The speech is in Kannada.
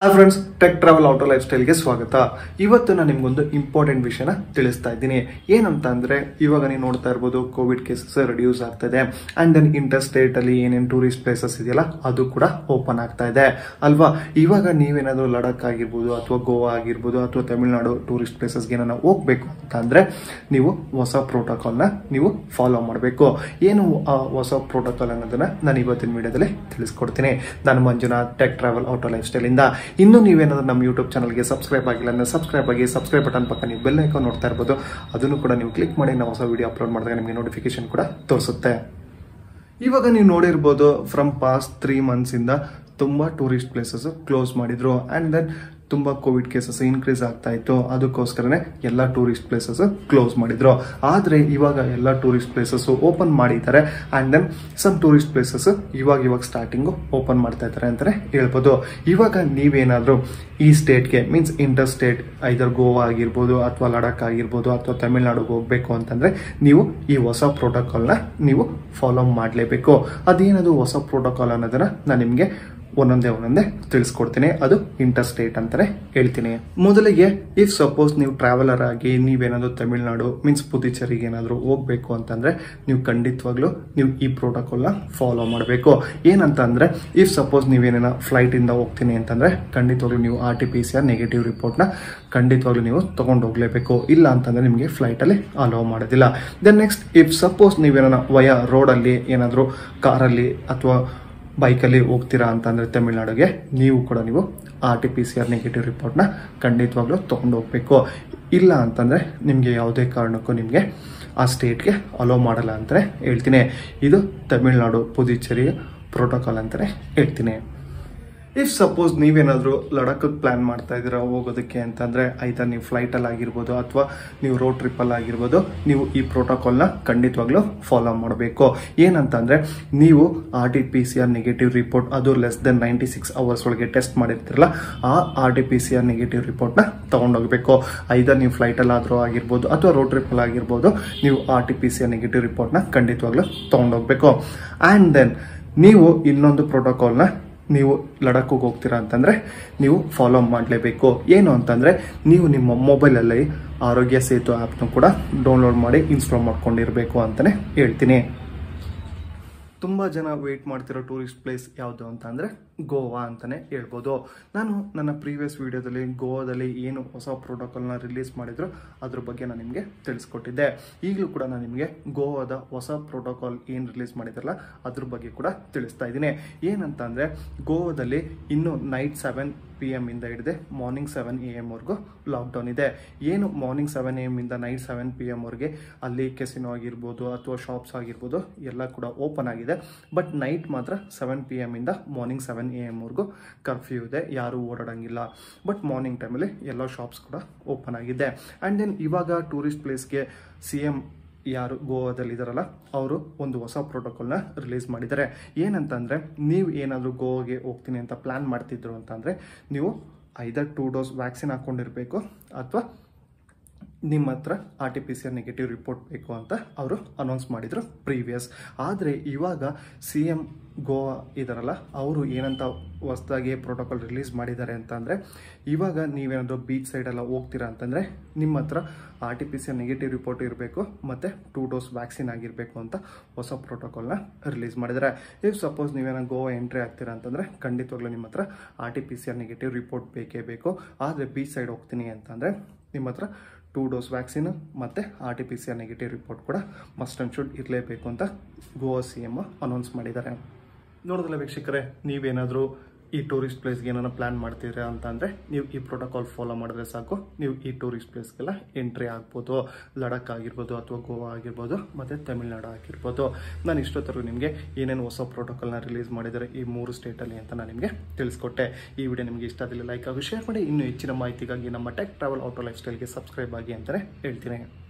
hi friends tech travel auto life ಸ್ಟೈಲ್ಗೆ ಸ್ವಾಗತ ಇವತ್ತು ನಾನು ನಿಮ್ಗೊಂದು ಇಂಪಾರ್ಟೆಂಟ್ ವಿಷಯನ ತಿಳಿಸ್ತಾ ಇದ್ದೀನಿ ಏನಂತ ಅಂದ್ರೆ ಇವಾಗ ನೀವು ನೋಡ್ತಾ ಇರ್ಬೋದು ಕೋವಿಡ್ ಕೇಸಸ್ ರಿಡ್ಯೂಸ್ ಆಗ್ತಾ ಇದೆ ಅಂಡ್ ದೆನ್ ಇಂಟರ್ ಸ್ಟೇಟ್ ಅಲ್ಲಿ ಏನೇನು ಟೂರಿಸ್ಟ್ ಪ್ಲೇಸಸ್ ಇದೆಯಲ್ಲ ಅದು ಕೂಡ ಓಪನ್ ಆಗ್ತಾ ಇದೆ ಅಲ್ವಾ ಇವಾಗ ನೀವೇನಾದ್ರೂ ಲಡಾಖ್ ಆಗಿರ್ಬೋದು ಅಥವಾ ಗೋವಾ ಆಗಿರ್ಬೋದು ಅಥವಾ ತಮಿಳುನಾಡು ಟೂರಿಸ್ಟ್ ಪ್ಲೇಸಸ್ಗೆ ಏನಾರ ಹೋಗ್ಬೇಕು ಅಂತ ಅಂದ್ರೆ ನೀವು ಹೊಸ ಪ್ರೋಟೋಕಾಲ್ನ ನೀವು ಫಾಲೋ ಮಾಡಬೇಕು ಏನು ಆ ಹೊಸ ಪ್ರೋಟೋಕಾಲ್ ಅನ್ನೋದನ್ನ ನಾನು ಇವತ್ತಿನ ವಿಡಿಯೋದಲ್ಲಿ ತಿಳಿಸ್ಕೊಡ್ತೀನಿ ನಾನು Manjunath tech travel auto lifestyle ಇಂದ ಇನ್ನು ನೀವೇನಾದ್ರೂ ನಮ್ಮ ಯೂಟ್ಯೂಬ್ ಚಾನಲ್ಗೆ ಸಬ್ಸ್ಕ್ರೈಬ್ ಆಗಿಲ್ಲ ಅಂದ್ರೆ ಸಬ್ಸ್ಕ್ರೈಬ್ ಆಗಿ ಸಬ್ಸ್ಕ್ರೈಬ್ ಬಟನ್ ಪಕ್ಕ ನೀವು ಬೆಲ್ ಐಕಾನ್ ನೋಡ್ತಾ ಇರ್ಬೋದು ಅದನ್ನು ಕೂಡ ನೀವು ಕ್ಲಿಕ್ ಮಾಡಿ ನಾವು ಹೊಸ ವಿಡಿಯೋ ಅಪ್ಲೋಡ್ ಮಾಡಿದಾಗ ನಿಮಗೆ ನೋಟಿಫಿಕೇಶನ್ ಕೂಡ ತೋರಿಸುತ್ತೆ ಇವಾಗ ನೀವು ನೋಡಿರ್ಬೋದು ಫ್ರಮ್ ಪಾಸ್ಟ್ ತ್ರೀ ಮಂತ್ಸ್ ಇಂದ ತುಂಬಾ ಟೂರಿಸ್ಟ್ ಪ್ಲೇಸಸ್ ಕ್ಲೋಸ್ ಮಾಡಿದ್ರು ಅಂಡ್ ದೆನ್ ತುಂಬಾ ಕೋವಿಡ್ ಕೇಸಸ್ ಇನ್ಕ್ರೀಸ್ ಆಗ್ತಾ ಇತ್ತು ಅದಕ್ಕೋಸ್ಕರನೇ ಎಲ್ಲ ಟೂರಿಸ್ಟ್ ಪ್ಲೇಸಸ್ ಕ್ಲೋಸ್ ಮಾಡಿದ್ರು ಆದ್ರೆ ಇವಾಗ ಎಲ್ಲ ಟೂರಿಸ್ಟ್ ಪ್ಲೇಸಸ್ ಓಪನ್ ಮಾಡಿದ್ದಾರೆ and then some tourist places ಇವಾಗ ಇವಾಗ ಸ್ಟಾರ್ಟಿಂಗ್ ಓಪನ್ ಮಾಡ್ತಾ ಇದ್ದಾರೆ ಅಂತಾನೆ ಹೇಳ್ಬೋದು ಇವಾಗ ನೀವೇನಾದ್ರೂ ಈ ಸ್ಟೇಟ್ಗೆ means inter state either Goa ಆಗಿರ್ಬೋದು ಅಥವಾ ಲಡಾಖ್ ಆಗಿರ್ಬೋದು ಅಥವಾ ತಮಿಳ್ನಾಡಿಗೆ ಹೋಗ್ಬೇಕು ಅಂತಂದ್ರೆ ನೀವು ಈ ಹೊಸ ಪ್ರೋಟೋಕಾಲ್ನ ನೀವು ಫಾಲೋ ಮಾಡಲೇಬೇಕು ಅದೇನದು ಹೊಸ ಪ್ರೋಟೋಕಾಲ್ ಅನ್ನೋದನ್ನ ನಾನು ನಿಮಗೆ ಒಂದೊಂದೇ ಒಂದೊಂದೇ ತಿಳಿಸ್ಕೊಡ್ತೀನಿ ಅದು ಇಂಟರ್ ಸ್ಟೇಟ್ ಅಂತಾನೆ ಹೇಳ್ತೀನಿ ಮೊದಲಿಗೆ ಇಫ್ ಸಪೋಸ್ ನೀವು ಟ್ರಾವೆಲರ್ ಆಗಿ ನೀವೇನಾದ್ರು ತಮಿಳ್ನಾಡು ಮೀನ್ಸ್ ಪುದುಚೇರಿಗೆ ಏನಾದ್ರು ಹೋಗ್ಬೇಕು ಅಂತಂದ್ರೆ ನೀವು ಖಂಡಿತವಾಗ್ಲೂ ನೀವು ಈ ಪ್ರೋಟೋಕಾಲ್ನ ಫಾಲೋ ಮಾಡಬೇಕು ಏನಂತ ಅಂದ್ರೆ ಇಫ್ ಸಪೋಸ್ ನೀವೇನ ಫ್ಲೈಟ್ ಇಂದ ಹೋಗ್ತೀನಿ ಅಂತಂದ್ರೆ ಖಂಡಿತವಾಗ್ಲೂ ನೀವು R T P C R negative ರಿಪೋರ್ಟ್ನ ಖಂಡಿತವಾಗ್ಲೂ ನೀವು ತಗೊಂಡು ಹೋಗ್ಲೇಬೇಕು ಇಲ್ಲ ಅಂತಂದ್ರೆ ನಿಮಗೆ ಫ್ಲೈಟ್ ಅಲ್ಲಿ ಅಲೋ ಮಾಡೋದಿಲ್ಲ ದೆನ್ ನೆಕ್ಸ್ಟ್ ಇಫ್ ಸಪೋಸ್ ನೀವೇನ ವಯ ರೋಡಲ್ಲಿ ಏನಾದರೂ ಕಾರಲ್ಲಿ ಅಥವಾ ಬೈಕಲ್ಲಿ ಹೋಗ್ತೀರಾ ಅಂತಂದ್ರೆ ತಮಿಳ್ನಾಡಿಗೆ ನೀವು ಕೂಡ ನೀವು R T P C R negative ರಿಪೋರ್ಟ್ನ ಖಂಡಿತವಾಗ್ಲೂ ತೊಗೊಂಡು ಹೋಗ್ಬೇಕು ಇಲ್ಲ ಅಂತಂದ್ರೆ ನಿಮಗೆ ಯಾವುದೇ ಕಾರಣಕ್ಕೂ ನಿಮಗೆ ಆ ಸ್ಟೇಟ್ಗೆ ಅಲೋ ಮಾಡಲ್ಲ ಅಂತಲೇ ಹೇಳ್ತೀನಿ ಇದು ತಮಿಳ್ನಾಡು ಪುದುಚೇರಿ ಪ್ರೋಟೋಕಾಲ್ ಅಂತಲೇ ಹೇಳ್ತೀನಿ ಇಫ್ ಸಪೋಸ್ ನೀವೇನಾದರೂ ಲಡಾಖಕ್ಕೆ ಪ್ಲಾನ್ ಮಾಡ್ತಾ ಇದ್ದೀರಾ ಹೋಗೋದಕ್ಕೆ ಅಂತಂದರೆ ಐದರ್ ನೀವು ಫ್ಲೈಟಲ್ಲಿ ಆಗಿರ್ಬೋದು ಅಥವಾ ನೀವು ರೋಡ್ ಟ್ರಿಪ್ಪಲ್ಲಿ ಆಗಿರ್ಬೋದು ನೀವು ಈ ಪ್ರೋಟೋಕಾಲ್ನ ಖಂಡಿತವಾಗ್ಲೂ ಫಾಲೋ ಮಾಡಬೇಕು ಏನಂತಂದರೆ ನೀವು R T P C R negative report ಅದು less then ninety six hours ಒಳಗೆ ಟೆಸ್ಟ್ ಮಾಡಿರ್ತಿರಲ್ಲ ಆ R T P C R negative ರಿಪೋರ್ಟ್ನ ತೊಗೊಂಡೋಗ್ಬೇಕು ಐದರ್ ನೀವು ಫ್ಲೈಟಲ್ಲಾದರೂ ಆಗಿರ್ಬೋದು ಅಥವಾ ರೋಡ್ ಟ್ರಿಪ್ಪಲ್ಲಿ ಆಗಿರ್ಬೋದು ನೀವು R T P C R negative ರಿಪೋರ್ಟ್ನ ಖಂಡಿತವಾಗ್ಲೂ ತೊಗೊಂಡೋಗ್ಬೇಕು ಆ್ಯಂಡ್ ದೆನ್ ನೀವು ಇನ್ನೊಂದು ಪ್ರೋಟೋಕಾಲ್ನ ನೀವು ಲಡಾಖಿಗೆ ಹೋಗ್ತೀರಾ ಅಂತಂದರೆ ನೀವು ಫಾಲೋ ಮಾಡಲೇಬೇಕು ಏನು ಅಂತಂದರೆ ನೀವು ನಿಮ್ಮ ಮೊಬೈಲಲ್ಲಿ ಆರೋಗ್ಯ ಸೇತು ಆ್ಯಪ್ನ ಕೂಡ ಡೌನ್ಲೋಡ್ ಮಾಡಿ ಇನ್ಸ್ಟಾಲ್ ಮಾಡ್ಕೊಂಡಿರಬೇಕು ಅಂತಲೇ ಹೇಳ್ತೀನಿ ತುಂಬ ಜನ ವೆಯ್ಟ್ ಮಾಡ್ತಿರೋ ಟೂರಿಸ್ಟ್ ಪ್ಲೇಸ್ ಯಾವುದು ಅಂತ ಅಂದರೆ ಗೋವಾ ಅಂತಲೇ ಹೇಳ್ಬೋದು ನಾನು ನನ್ನ ಪ್ರೀವಿಯಸ್ ವಿಡಿಯೋದಲ್ಲಿ ಗೋವಾದಲ್ಲಿ ಏನು ಹೊಸ ಪ್ರೋಟೋಕಾಲ್ನ ರಿಲೀಸ್ ಮಾಡಿದ್ರು ಅದ್ರ ಬಗ್ಗೆ ನಾನು ನಿಮಗೆ ತಿಳಿಸ್ಕೊಟ್ಟಿದ್ದೆ ಈಗಲೂ ಕೂಡ ನಾನು ನಿಮಗೆ ಗೋವಾದ ಹೊಸ ಪ್ರೋಟೋಕಾಲ್ ಏನು ರಿಲೀಸ್ ಮಾಡಿದ್ರಲ್ಲ ಅದ್ರ ಬಗ್ಗೆ ಕೂಡ ತಿಳಿಸ್ತಾ ಇದ್ದೀನಿ ಏನಂತ ಅಂದರೆ ಗೋವಾದಲ್ಲಿ ಇನ್ನು ನೈಟ್ ಸೆವೆನ್ ಪಿ ಎಮ್ ಇಂದ ಹಿಡಿದು ಮಾರ್ನಿಂಗ್ ಸೆವೆನ್ ಎ ಎಮ್ ವರ್ಗೂ ಲಾಕ್ಡೌನ್ ಇದೆ ಏನು ಮಾರ್ನಿಂಗ್ ಸೆವೆನ್ ಎಮ್ ಇಂದ ನೈಟ್ ಸೆವೆನ್ ಪಿ ಎಮ್ ವರ್ಗೆ ಅಲ್ಲಿ ಕೆಸಿನೋ ಆಗಿರ್ಬೋದು ಅಥವಾ ಶಾಪ್ಸ್ ಆಗಿರ್ಬೋದು ಎಲ್ಲ ಕೂಡ ಓಪನ್ ಆಗಿದೆ ಬಟ್ ನೈಟ್ ಮಾತ್ರ ಸೆವೆನ್ ಪಿ ಎಮ್ ಇಂದ ಮಾರ್ನಿಂಗ್ ಸೆವೆನ್ ಎ ಎಮ್ ವರ್ಗೂ ಕರ್ಫ್ಯೂ ಇದೆ ಯಾರೂ ಓಡಾಡಂಗಿಲ್ಲ ಬಟ್ ಮಾರ್ನಿಂಗ್ ಟೈಮಲ್ಲಿ ಎಲ್ಲ ಶಾಪ್ಸ್ ಕೂಡ ಓಪನ್ ಆಗಿದೆ ಆ್ಯಂಡ್ ದೆನ್ ಇವಾಗ ಟೂರಿಸ್ಟ್ ಪ್ಲೇಸ್ಗೆ ಸಿ ಎಮ್ ಯಾರು ಗೋವಾದಲ್ಲಿ ಇದಾರಲ್ಲ ಅವರು ಒಂದು ಹೊಸ ಪ್ರೋಟೋಕಾಲ್ನ ರಿಲೀಸ್ ಮಾಡಿದ್ದಾರೆ ಏನಂತಂದರೆ ನೀವು ಏನಾದರೂ ಗೋವಾಗೆ ಹೋಗ್ತೀನಿ ಅಂತ ಪ್ಲ್ಯಾನ್ ಮಾಡ್ತಿದ್ರು ಅಂತಂದರೆ ನೀವು ಐದರ್ ಟೂ ಡೋಸ್ ವ್ಯಾಕ್ಸಿನ್ ಹಾಕ್ಕೊಂಡಿರಬೇಕು ಅಥವಾ ನಿಮ್ಮ ಹತ್ರ R T P C R negative report ಬೇಕು ಅಂತ ಅವರು ಅನೌನ್ಸ್ ಮಾಡಿದರು ಪ್ರೀವಿಯಸ್ ಆದರೆ ಇವಾಗ ಸಿ ಎಮ್ ಗೋವಾ ಇದಾರಲ್ಲ ಅವರು ಏನಂತ ಹೊಸದಾಗಿ ಪ್ರೋಟೋಕಾಲ್ ರಿಲೀಸ್ ಮಾಡಿದ್ದಾರೆ ಅಂತ ಅಂದರೆ ಇವಾಗ ನೀವೇನಾದರೂ ಬೀಚ್ ಸೈಡೆಲ್ಲ ಹೋಗ್ತೀರಾ ಅಂತಂದರೆ ನಿಮ್ಮ ಹತ್ರ R T P C R negative report ಇರಬೇಕು ಮತ್ತು ಟೂ ಡೋಸ್ ವ್ಯಾಕ್ಸಿನ್ ಆಗಿರಬೇಕು ಅಂತ ಹೊಸ ಪ್ರೋಟೋಕಾಲ್ನ ರಿಲೀಸ್ ಮಾಡಿದ್ದಾರೆ ಇಫ್ ಸಪೋಸ್ ನೀವೇನೋ ಗೋವಾ ಎಂಟ್ರಿ ಆಗ್ತೀರಾ ಅಂತಂದರೆ ಖಂಡಿತವಾಗ್ಲೂ ನಿಮ್ಮ ಹತ್ರ R T P C R negative report ಬೇಕೇ ಬೇಕು ಆದರೆ ಬೀಚ್ ಸೈಡ್ ಹೋಗ್ತೀನಿ ಅಂತಂದರೆ ನಿಮ್ಮ ಹತ್ರ ಟೂ ಡೋಸ್ ವ್ಯಾಕ್ಸಿನ್ ಮತ್ತು R T P C R negative report ಕೂಡ ಮಸ್ಟ್ ಆ್ಯಂಡ್ ಶುಡ್ ಇರಲೇಬೇಕು ಅಂತ ಗೋವಾ ಸಿ ಎಮ್ ಅನೌನ್ಸ್ ಮಾಡಿದ್ದಾರೆ ನೋಡಿದ್ರಲ್ಲ ವೀಕ್ಷಕರೇ ನೀವೇನಾದರೂ ಈ ಟೂರಿಸ್ಟ್ ಪ್ಲೇಸ್ಗೆ ಏನಾರ ಪ್ಲ್ಯಾನ್ ಮಾಡ್ತೀರಾ ಅಂತ ಅಂದರೆ ನೀವು ಈ ಪ್ರೋಟೋಕಾಲ್ ಫಾಲೋ ಮಾಡಿದ್ರೆ ಸಾಕು ನೀವು ಈ ಟೂರಿಸ್ಟ್ ಪ್ಲೇಸ್ಗೆಲ್ಲ ಎಂಟ್ರಿ ಆಗ್ಬೋದು ಲಡಾಖ್ ಆಗಿರ್ಬೋದು ಅಥವಾ ಗೋವಾ ಆಗಿರ್ಬೋದು ಮತ್ತು ತಮಿಳ್ನಾಡು ಆಗಿರ್ಬೋದು ನಾನು ಇಷ್ಟೊತ್ತರೆಗೂ ನಿಮಗೆ ಏನೇನು ಹೊಸ ಪ್ರೋಟೋಕಾಲ್ನ ರಿಲೀಸ್ ಮಾಡಿದ್ದಾರೆ ಈ ಮೂರು ಸ್ಟೇಟಲ್ಲಿ ಅಂತ ನಾನು ನಿಮಗೆ ತಿಳಿಸ್ಕೊಟ್ಟೆ ಈ ವಿಡಿಯೋ ನಿಮಗೆ ಇಷ್ಟ ಆದಲ್ಲಿ ಲೈಕ್ ಆಗಿ ಶೇರ್ ಮಾಡಿ ಇನ್ನೂ ಹೆಚ್ಚಿನ ಮಾಹಿತಿಗಾಗಿ ನಮ್ಮ ಟೆಕ್ ಟ್ರಾವೆಲ್ ಆಟೋ ಲೈಫ್ ಸ್ಟೈಲ್ಗೆ ಸಬ್ಸ್ಕ್ರೈಬ್ ಆಗಿ ಅಂತಲೇ ಹೇಳ್ತೀನಿ